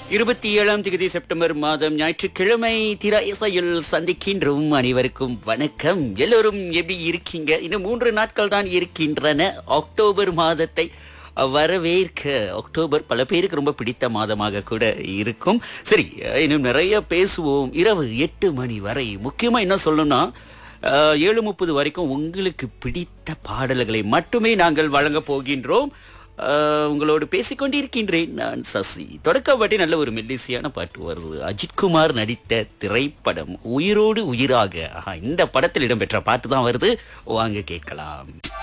இருபத்தி ஏழாம் தேதி செப்டம்பர் மாதம் ஞாயிற்றுக்கிழமை திரா இசையில் சந்திக்கின்றோம் அனைவருக்கும் வணக்கம் எல்லோரும் எப்படி இருக்கீங்க இன்னும் மூன்று நாட்கள் தான் இருக்கின்றன அக்டோபர் மாதத்தை வரவேற்க அக்டோபர் பல பேருக்கு ரொம்ப பிடித்த மாதமாக கூட இருக்கும் சரி இன்னும் நிறைய பேசுவோம் இரவு எட்டு மணி வரை முக்கியமா என்ன சொல்லணும்னா அஹ், ஏழு முப்பது வரைக்கும் உங்களுக்கு பிடித்த பாடல்களை மட்டுமே நாங்கள் வழங்க போகின்றோம் அஹ், உங்களோடு பேசிக்கொண்டிருக்கின்றேன் நான் சசி தொடக்கப்பாட்டி நல்ல ஒரு மெல்லிசையான பாட்டு வருது அஜித்குமார் நடித்த திரைப்படம் உயிரோடு உயிராக ஆஹா, இந்த படத்தில் இடம்பெற்ற பாட்டு தான் வருது வாங்க கேட்கலாம்